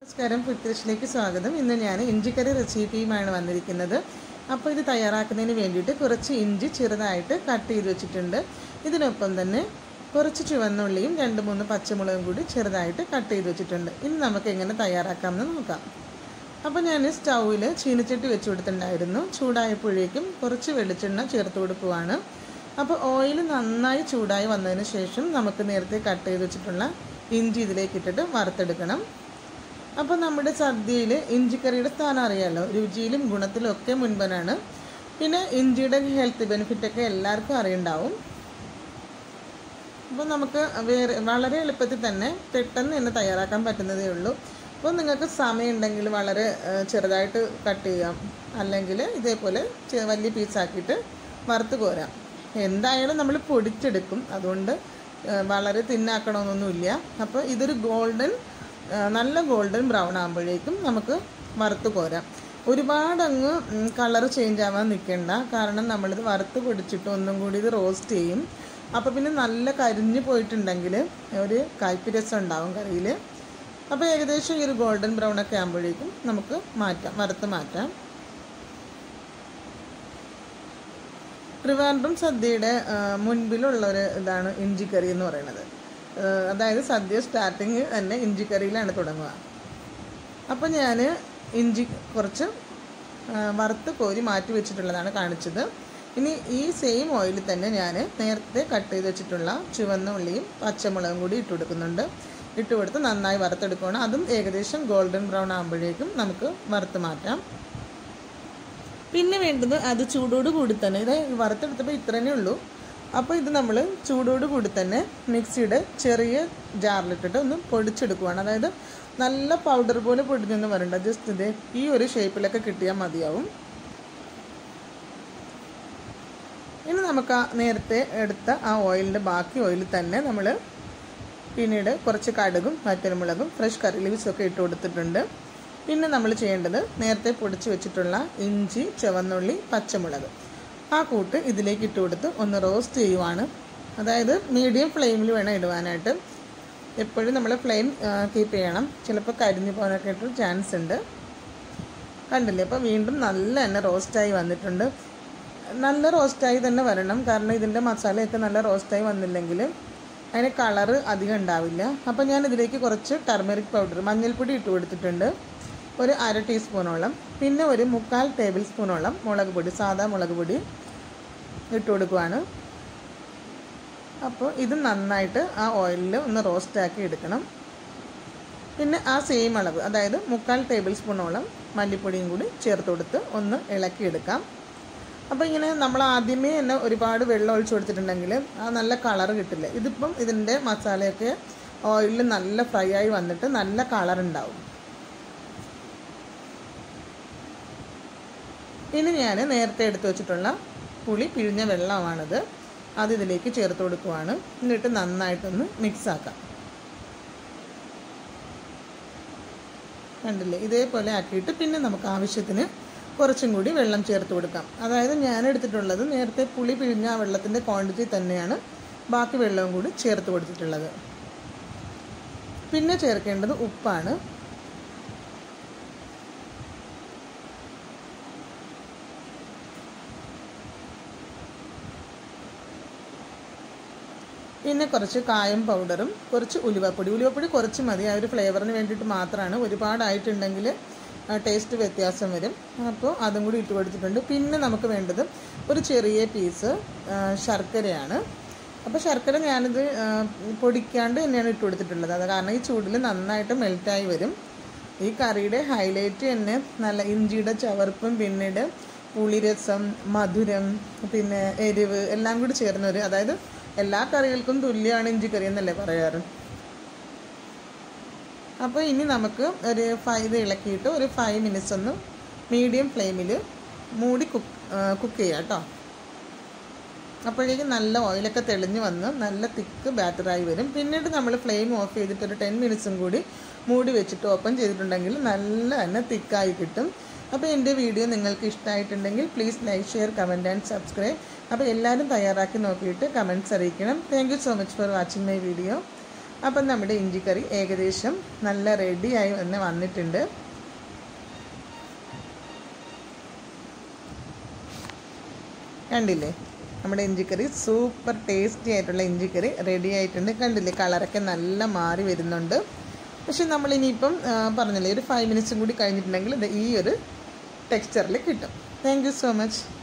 നമസ്കാരം ഫുഡ് സ്വാഗതം ഇന്ന് ഞാൻ ഇഞ്ചിക്കറി റെസിപ്പിയുമാണ് വന്നിരിക്കുന്നത് അപ്പോൾ ഇത് തയ്യാറാക്കുന്നതിന് വേണ്ടിയിട്ട് കുറച്ച് ഇഞ്ചി ചെറുതായിട്ട് കട്ട് ചെയ്ത് വെച്ചിട്ടുണ്ട് ഇതിനൊപ്പം തന്നെ കുറച്ച് ചുവന്നുള്ളിയും രണ്ട് മൂന്ന് പച്ചമുളകും കൂടി ചെറുതായിട്ട് കട്ട് ചെയ്ത് വെച്ചിട്ടുണ്ട് ഇനി നമുക്ക് എങ്ങനെ തയ്യാറാക്കാമെന്ന് നോക്കാം അപ്പോൾ ഞാൻ സ്റ്റൗവിൽ ചീനിച്ചട്ടി വെച്ച് കൊടുത്തിട്ടുണ്ടായിരുന്നു ചൂടായപ്പോഴേക്കും കുറച്ച് വെളിച്ചെണ്ണ ചേർത്ത് കൊടുക്കുവാണ് അപ്പോൾ ഓയിൽ നന്നായി ചൂടായി വന്നതിന് ശേഷം നമുക്ക് നേരത്തെ കട്ട് ചെയ്ത് വെച്ചിട്ടുള്ള ഇഞ്ചി ഇതിലേക്ക് ഇട്ടിട്ട് വറുത്തെടുക്കണം അപ്പോൾ നമ്മുടെ സദ്യയിൽ ഇഞ്ചിക്കറിയുടെ സ്ഥാനം അറിയാമല്ലോ രുചിയിലും ഗുണത്തിലും ഒക്കെ മുൻപനാണ് പിന്നെ ഇഞ്ചിയുടെ ഹെൽത്ത് ബെനിഫിറ്റൊക്കെ എല്ലാവർക്കും അറിയുണ്ടാവും അപ്പോൾ നമുക്ക് വേറെ വളരെ എളുപ്പത്തിൽ തന്നെ പെട്ടെന്ന് തന്നെ തയ്യാറാക്കാൻ പറ്റുന്നതേ ഉള്ളൂ അപ്പോൾ നിങ്ങൾക്ക് സമയമുണ്ടെങ്കിൽ വളരെ ചെറുതായിട്ട് കട്ട് ചെയ്യാം അല്ലെങ്കിൽ ഇതേപോലെ വലിയ പീസാക്കിയിട്ട് വറുത്ത് കോരാം എന്തായാലും നമ്മൾ പൊടിച്ചെടുക്കും അതുകൊണ്ട് വളരെ തിന്നാക്കണമെന്നൊന്നുമില്ല അപ്പോൾ ഇതൊരു ഗോൾഡൻ നല്ല ഗോൾഡൻ ബ്രൗൺ ആകുമ്പോഴേക്കും നമുക്ക് വറുത്ത് കോരാം ഒരുപാട് അങ്ങ് കളർ ചേഞ്ച് ആവാൻ നിൽക്കേണ്ട കാരണം നമ്മളിത് വറുത്ത് പൊടിച്ചിട്ട് ഒന്നും കൂടി ഇത് റോസ്റ്റ് ചെയ്യും അപ്പോൾ പിന്നെ നല്ല കരിഞ്ഞു പോയിട്ടുണ്ടെങ്കിൽ ഒരു കയ്പ്പ് രസം ഉണ്ടാവും കറിയിൽ അപ്പോൾ ഏകദേശം ഈ ഒരു ഗോൾഡൻ ബ്രൗൺ ഒക്കെ ആകുമ്പോഴേക്കും നമുക്ക് മാറ്റാം വറുത്ത് മാറ്റാം ട്രിവാൻഡ്രം സദ്യയുടെ മുൻപിലുള്ള ഒരു ഇതാണ് ഇഞ്ചിക്കറി എന്ന് പറയുന്നത് അതായത് സദ്യ സ്റ്റാർട്ടിങ് തന്നെ ഇഞ്ചിക്കറിയിലാണ് തുടങ്ങുക അപ്പോൾ ഞാൻ ഇഞ്ചി കുറച്ച് വറുത്ത് കോരി മാറ്റി വെച്ചിട്ടുള്ളതാണ് കാണിച്ചത് ഇനി ഈ സെയിം ഓയിലിൽ തന്നെ ഞാൻ നേരത്തെ കട്ട് ചെയ്ത് വെച്ചിട്ടുള്ള ചുവന്ന ഉള്ളിയും പച്ചമുളകും കൂടി ഇട്ട് കൊടുക്കുന്നുണ്ട് ഇട്ട് കൊടുത്ത് നന്നായി വറുത്തെടുക്കുകയാണ് അതും ഏകദേശം ഗോൾഡൻ ബ്രൗൺ ആകുമ്പോഴേക്കും നമുക്ക് വറുത്ത് മാറ്റാം പിന്നെ വേണ്ടത് അത് ചൂടോട് കൂടി തന്നെ ഇത് വറുത്തെടുത്തപ്പോൾ ഇത്ര തന്നെ ഉള്ളൂ അപ്പോൾ ഇത് നമ്മൾ ചൂടോട് കൂടി തന്നെ മിക്സിയുടെ ചെറിയ ജാറിലിട്ടിട്ട് ഒന്ന് പൊടിച്ചെടുക്കുവാണ് അതായത് നല്ല പൗഡർ പോലെ പൊടിഞ്ഞൊന്നും വരണ്ട ജസ്റ്റ് ഇത് ഈ ഒരു ഷേപ്പിലൊക്കെ കിട്ടിയാൽ മതിയാവും ഇനി നമുക്ക് ആ നേരത്തെ എടുത്ത ആ ഓയിലിൻ്റെ ബാക്കി ഓയിൽ തന്നെ നമ്മൾ പിന്നീട് കുറച്ച് കടുകും വറ്റൽമുളകും ഫ്രഷ് കറി ലീവ്സും ഒക്കെ ഇട്ട് കൊടുത്തിട്ടുണ്ട് പിന്നെ നമ്മൾ ചെയ്യേണ്ടത് നേരത്തെ പൊടിച്ച് വെച്ചിട്ടുള്ള ഇഞ്ചി ചുവന്നുള്ളി പച്ചമുളക് ആ കൂട്ട് ഇതിലേക്ക് ഇട്ട് കൊടുത്ത് ഒന്ന് റോസ്റ്റ് ചെയ്യുവാണ് അതായത് മീഡിയം ഫ്ലെയിമിൽ വേണം ഇടുവാനായിട്ട് എപ്പോഴും നമ്മൾ ഫ്ലെയിം കീപ്പ് ചെയ്യണം ചിലപ്പോൾ കരിഞ്ഞു പോകാനൊക്കെ ആയിട്ട് ചാൻസ് ഉണ്ട് കണ്ടില്ലേ അപ്പോൾ വീണ്ടും നല്ല തന്നെ റോസ്റ്റായി വന്നിട്ടുണ്ട് നല്ല റോസ്റ്റായി തന്നെ വരണം കാരണം ഇതിൻ്റെ മസാലയൊക്കെ നല്ല റോസ്റ്റായി വന്നില്ലെങ്കിൽ അതിന് കളറ് അധികം ഉണ്ടാവില്ല അപ്പോൾ ഞാൻ ഇതിലേക്ക് കുറച്ച് ടർമറിക് പൗഡർ മഞ്ഞൾപ്പൊടി ഇട്ട് കൊടുത്തിട്ടുണ്ട് ഒരു അര ടീസ്പൂണോളം പിന്നെ ഒരു മുക്കാൽ ടേബിൾ സ്പൂണോളം മുളക് പൊടി സാധാ മുളക് പൊടി ഇട്ട് കൊടുക്കുവാണ് അപ്പോൾ ഇത് നന്നായിട്ട് ആ ഓയിലിൽ ഒന്ന് റോസ്റ്റാക്കി എടുക്കണം പിന്നെ ആ സെയിം അളവ് അതായത് മുക്കാൽ ടേബിൾ സ്പൂണോളം മല്ലിപ്പൊടിയും കൂടി ചേർത്ത് കൊടുത്ത് ഒന്ന് ഇളക്കിയെടുക്കാം അപ്പോൾ ഇങ്ങനെ നമ്മൾ ആദ്യമേ തന്നെ ഒരുപാട് വെള്ളം ഒഴിച്ചു കൊടുത്തിട്ടുണ്ടെങ്കിൽ ആ നല്ല കളർ കിട്ടില്ല ഇതിപ്പം ഇതിൻ്റെ മസാലയൊക്കെ ഓയിലിൽ നല്ല ഫ്രൈ ആയി വന്നിട്ട് നല്ല കളർ ഉണ്ടാവും ഇനി ഞാൻ നേരത്തെ എടുത്തു വെച്ചിട്ടുള്ള പുളി പിഴിഞ്ഞ വെള്ളമാണിത് അത് ഇതിലേക്ക് ചേർത്ത് കൊടുക്കുവാണ് എന്നിട്ട് നന്നായിട്ടൊന്ന് മിക്സ് ആക്കാം കണ്ടില്ലേ ഇതേപോലെ ആക്കിയിട്ട് പിന്നെ നമുക്ക് ആവശ്യത്തിന് കുറച്ചും കൂടി വെള്ളം ചേർത്ത് കൊടുക്കാം അതായത് ഞാൻ എടുത്തിട്ടുള്ളത് നേരത്തെ പുളി പിഴിഞ്ഞ ആ വെള്ളത്തിൻ്റെ ക്വാണ്ടിറ്റി തന്നെയാണ് ബാക്കി വെള്ളവും കൂടി ചേർത്ത് കൊടുത്തിട്ടുള്ളത് പിന്നെ ചേർക്കേണ്ടത് ഉപ്പാണ് പിന്നെ കുറച്ച് കായം പൗഡറും കുറച്ച് ഉലുവപ്പൊടി ഉലുവപ്പൊടി കുറച്ച് മതി ആ ഒരു ഫ്ലേവറിന് വേണ്ടിയിട്ട് മാത്രമാണ് ഒരുപാടായിട്ടുണ്ടെങ്കിൽ ടേസ്റ്റ് വ്യത്യാസം വരും അപ്പോൾ അതും കൂടി ഇട്ട് കൊടുത്തിട്ടുണ്ട് പിന്നെ നമുക്ക് വേണ്ടത് ഒരു ചെറിയ പീസ് ശർക്കരയാണ് അപ്പോൾ ശർക്കര ഞാനിത് പൊടിക്കാണ്ട് തന്നെയാണ് ഇട്ട് കൊടുത്തിട്ടുള്ളത് അത് കാരണം ഈ ചൂടിൽ നന്നായിട്ട് മെൽറ്റായി വരും ഈ കറിയുടെ ഹൈലൈറ്റ് തന്നെ നല്ല ഇഞ്ചിയുടെ ചവർപ്പും പിന്നീട് പുളിരസം മധുരം പിന്നെ എരിവ് എല്ലാം കൂടി ചേർന്നൊരു അതായത് എല്ലാ കറികൾക്കും തുല്യമാണ് ഇഞ്ചിക്കറി എന്നല്ലേ പറയാറ് അപ്പോൾ ഇനി നമുക്ക് ഒരു ഫൈവ് ഇത് ഇളക്കിയിട്ട് ഒരു ഫൈവ് മിനിറ്റ്സ് ഒന്ന് മീഡിയം ഫ്ലെയിമിൽ മൂടി കുക്ക് കുക്ക് ചെയ്യാം കേട്ടോ അപ്പോഴേക്കും നല്ല ഓയിലൊക്കെ തെളിഞ്ഞ് വന്ന് നല്ല തിക്ക് ബാറ്ററായി വരും പിന്നീട് നമ്മൾ ഫ്ലെയിം ഓഫ് ചെയ്തിട്ട് ഒരു ടെൻ മിനിറ്റ്സും കൂടി മൂടി വെച്ചിട്ട് ഓപ്പൺ ചെയ്തിട്ടുണ്ടെങ്കിൽ നല്ല തന്നെ തിക്കായി കിട്ടും അപ്പോൾ എൻ്റെ വീഡിയോ നിങ്ങൾക്ക് ഇഷ്ടമായിട്ടുണ്ടെങ്കിൽ please like share comment and subscribe അപ്പോൾ എല്ലാവരും തയ്യാറാക്കി നോക്കിയിട്ട് കമൻറ്റ്സ് അറിയിക്കണം thank you so much for watching my video അപ്പം നമ്മുടെ ഇഞ്ചിക്കറി ഏകദേശം നല്ല റെഡിയായി തന്നെ വന്നിട്ടുണ്ട് കണ്ടില്ലേ നമ്മുടെ ഇഞ്ചിക്കറി സൂപ്പർ ടേസ്റ്റി ആയിട്ടുള്ള ഇഞ്ചിക്കറി റെഡി ആയിട്ടുണ്ട് കണ്ടില്ലേ കളറൊക്കെ നല്ല മാറി വരുന്നുണ്ട് പക്ഷെ നമ്മളിനിയിപ്പം ആ, പറഞ്ഞില്ലേ ഒരു ഫൈവ് മിനിറ്റ്സും കൂടി കഴിഞ്ഞിട്ടുണ്ടെങ്കിൽ ഇത് ഈ ഒരു ടെക്സ്ചറിൽ കിട്ടും താങ്ക് യു സോ മച്ച്